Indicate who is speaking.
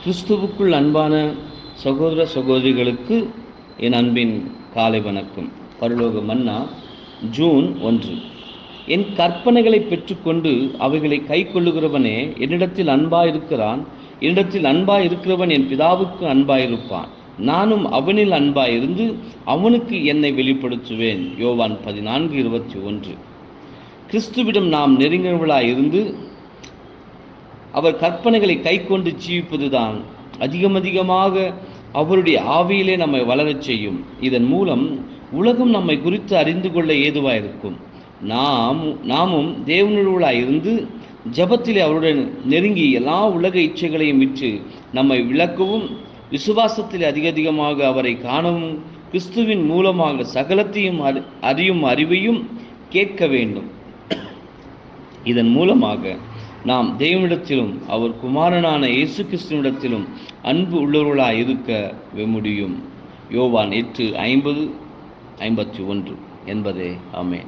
Speaker 1: கிறிஸ்துவுக்குள் அன்பான சகோதர சகோதரிகளுக்கு என் அன்பின் காலை வணக்கம் பரலோக மன்னா ஜூன் ஒன்று என் கற்பனைகளை பெற்றுக்கொண்டு அவைகளை கை கொள்ளுகிறவனே என்னிடத்தில் அன்பாயிருக்கிறான் என்னிடத்தில் அன்பாயிருக்கிறவன் என் பிதாவுக்கு அன்பாயிருப்பான் நானும் அவனில் அன்பாயிருந்து அவனுக்கு என்னை வெளிப்படுத்துவேன் யோவான் பதினான்கு இருபத்தி ஒன்று கிறிஸ்துவிடம் நாம் நெருங்கினவர்களாய் இருந்து அவர் கற்பனைகளை கை கொண்டு ஜீவிப்பதுதான் அதிகம் அதிகமாக அவருடைய ஆவியிலே நம்மை வளரச் செய்யும் இதன் மூலம் உலகம் நம்மை குறித்து அறிந்து கொள்ள ஏதுவாயிருக்கும் நாம் நாமும் தேவனுள்ளாய் இருந்து ஜபத்திலே அவருடன் நெருங்கி எல்லா உலக இச்சைகளையும் விற்று நம்மை விளக்கவும் விசுவாசத்தில் அதிக அதிகமாக அவரை காணவும் கிறிஸ்துவின் மூலமாக சகலத்தையும் அறி அறியும் அறிவையும் கேட்க வேண்டும் இதன் மூலமாக நாம் தேவனிடத்திலும் அவர் குமாரனான இயேசு கிறிஸ்துவிடத்திலும் அன்பு உள்ளவர்களாய் இருக்க முடியும் யோவான் எட்டு ஐம்பது ஐம்பத்தி ஒன்று என்பதே ஆமே